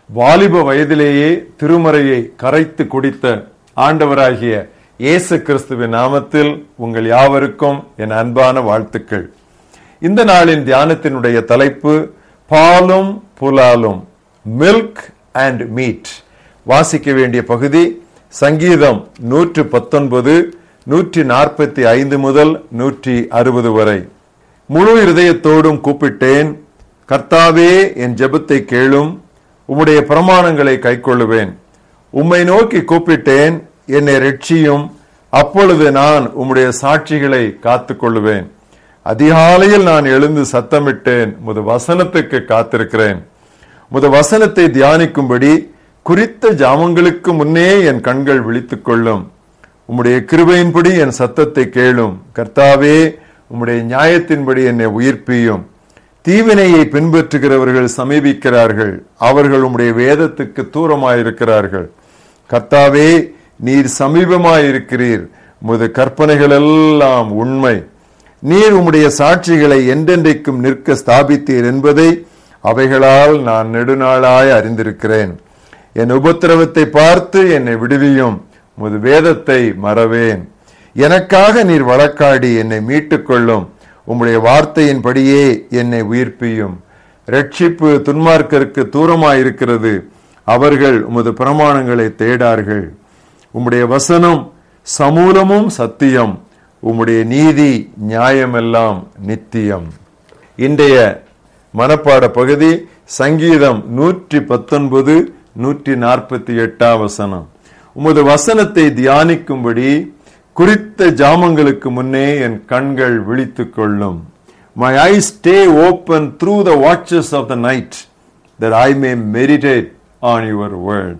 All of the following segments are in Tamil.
வாலிப வயதிலேயே திருமறையை கரைத்து குடித்த ஆண்டவராகிய இயேசு கிறிஸ்துவின் நாமத்தில் உங்கள் யாவருக்கும் என் அன்பான வாழ்த்துக்கள் இந்த நாளின் தியானத்தினுடைய தலைப்பு பாலும் புலாலும் மில்க் அண்ட் மீட் வாசிக்க வேண்டிய பகுதி சங்கீதம் நூற்று பத்தொன்பது நூற்றி நாற்பத்தி ஐந்து முதல் நூற்றி அறுபது வரை முழு இருதயத்தோடும் கூப்பிட்டேன் கர்த்தாவே என் ஜெபத்தை கேளும் உம்முடைய பிரமாணங்களை கைக்கொள்ளுவேன் உம்மை நோக்கி கூப்பிட்டேன் என்னை ரட்சியும் அப்பொழுது நான் உம்முடைய சாட்சிகளை காத்துக் கொள்ளுவேன் அதிகாலையில் நான் எழுந்து சத்தமிட்டேன் முது வசனத்துக்கு காத்திருக்கிறேன் முது வசனத்தை தியானிக்கும்படி குறித்த ஜாமங்களுக்கு முன்னே என் கண்கள் விழித்துக் கொள்ளும் உம்முடைய கிருபையின்படி என் சத்தத்தை கேளும் கர்த்தாவே உம்முடைய நியாயத்தின்படி என்னை உயிர்ப்பியும் தீவினையை பின்பற்றுகிறவர்கள் சமீபிக்கிறார்கள் அவர்கள் உம்முடைய வேதத்துக்கு தூரமாயிருக்கிறார்கள் கர்த்தாவே நீர் சமீபமாயிருக்கிறீர் முது கற்பனைகள் எல்லாம் உண்மை நீர் உம்முடைய சாட்சிகளை என்றென்றைக்கும் நிற்க ஸ்தாபித்தீர் என்பதை அவைகளால் நான் நெடுநாளாய் அறிந்திருக்கிறேன் என் உபத்திரவத்தை பார்த்து என்னை விடுவியும் முது வேதத்தை மறவேன் எனக்காக நீர் வழக்காடி என்னை மீட்டுக் கொள்ளும் உம்முடைய வார்த்தையின்படியே என்னை உயிர்ப்பியும் ரட்சிப்பு துன்மார்க்கருக்கு தூரமாயிருக்கிறது அவர்கள் உமது பிரமாணங்களை தேடார்கள் உம்முடைய வசனம் சமூலமும் சத்தியம் உம்முடைய நீதி நியாயமெல்லாம் நித்தியம் இன்றைய மனப்பாட பகுதி சங்கீதம் நூற்றி பத்தொன்பது நூற்றி நாற்பத்தி எட்டாம் வசனம் உமது வசனத்தை தியானிக்கும்படி குறித்த ஜாமங்களுக்கு முன்னே என் கண்கள் விழித்துக் கொள்ளும் my eyes stay open through the watches of the night that I may meditate on your word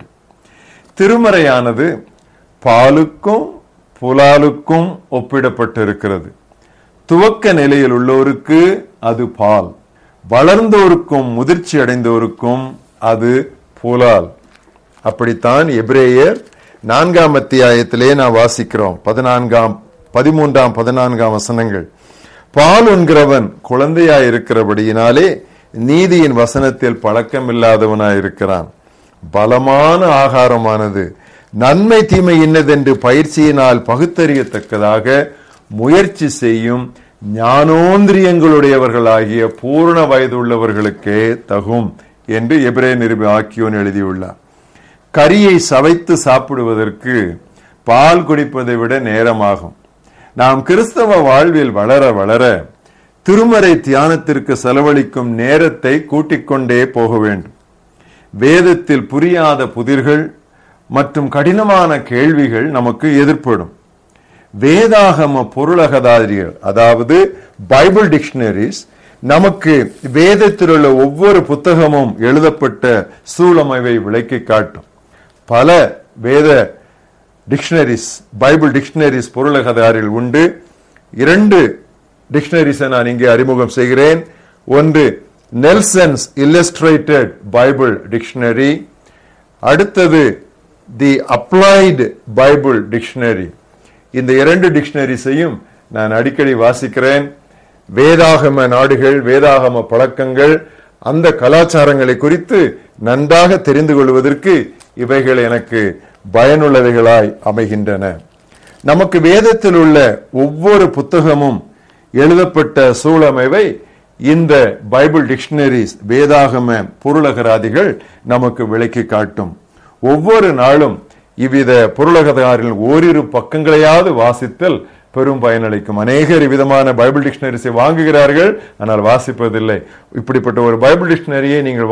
திருமறையானது பாலுக்கும் புலாலுக்கும் ஒப்பிடப்பட்டிருக்கிறது துவக்க நிலையில் உள்ளோருக்கு அது பால் வளர்ந்தோருக்கும் முதிர்ச்சி அடைந்தோருக்கும் அது புலால் அப்படித்தான் எபிரேயர் நான்காம் அத்தியாயத்திலே நான் வாசிக்கிறோம் பதினான்காம் பதிமூன்றாம் பதினான்காம் வசனங்கள் பால் என்கிறவன் குழந்தையாய் இருக்கிறபடியினாலே நீதியின் வசனத்தில் பழக்கமில்லாதவனாய் இருக்கிறான் பலமான ஆகாரமானது நன்மை தீமை இன்னதென்று பயிற்சியினால் பகுத்தறியத்தக்கதாக முயற்சி செய்யும் ஞானோந்திரியங்களுடையவர்களாகிய பூர்ண வயதுள்ளவர்களுக்கே தகும் என்று எபிரே நிருபி ஆக்கியோன் எழுதியுள்ளார் கரியை சவைத்து சாப்பிடுவதற்கு பால் குடிப்பதை விட நேரமாகும் நாம் கிறிஸ்தவ வாழ்வில் வளர வளர திருமறை தியானத்திற்கு செலவழிக்கும் நேரத்தை கூட்டிக் கொண்டே போக வேண்டும் வேதத்தில் புரியாத புதிர்கள் மற்றும் கடினமான கேள்விகள் நமக்கு எதிர்ப்படும் வேதாகம பொருளகதாரிகள் அதாவது பைபிள் டிக்ஷனரிஸ் நமக்கு வேதத்தில் உள்ள ஒவ்வொரு புத்தகமும் எழுதப்பட்ட சூழமைவை விளக்கி காட்டும் பல வேத டிக்ஷனரிஸ் பைபிள் டிக்ஷனரிஸ் பொருளகதாரிகள் உண்டு இரண்டு டிக்ஷனரிஸை நான் இங்கே அறிமுகம் செய்கிறேன் ஒன்று நெல்சன்ஸ் இல்லஸ்ட்ரேட்டட் பைபிள் டிக்ஷனரி அடுத்தது தி அப்ளைடு பைபிள் டிக்ஷனரி இந்த இரண்டு டிக்ஷனரிஸையும் நான் அடிக்கடி வாசிக்கிறேன் வேதாகம நாடுகள் வேதாகம பழக்கங்கள் அந்த கலாச்சாரங்களை குறித்து நன்றாக தெரிந்து கொள்வதற்கு இவைகள் எனக்கு பயனுள்ளவைகளாய் அமைகின்றன நமக்கு வேதத்தில் உள்ள ஒவ்வொரு புத்தகமும் எழுதப்பட்ட சூழமைவை இந்த பைபிள் டிக்ஷனரிஸ் வேதாகம பொருளகராதிகள் நமக்கு விளக்கி காட்டும் ஒவ்வொரு நாளும் இவ்வித பொருளகதாரில் ஓரிரு பக்கங்களையாவது வாசித்தல் பெரும் பயனளிக்கும் அநேகர் விதமான பைபிள் டிக்ஷனரிஸை வாங்குகிறார்கள் ஆனால் வாசிப்பதில்லை இப்படிப்பட்ட ஒரு பைபிள் டிக்ஷனரியை நீங்கள்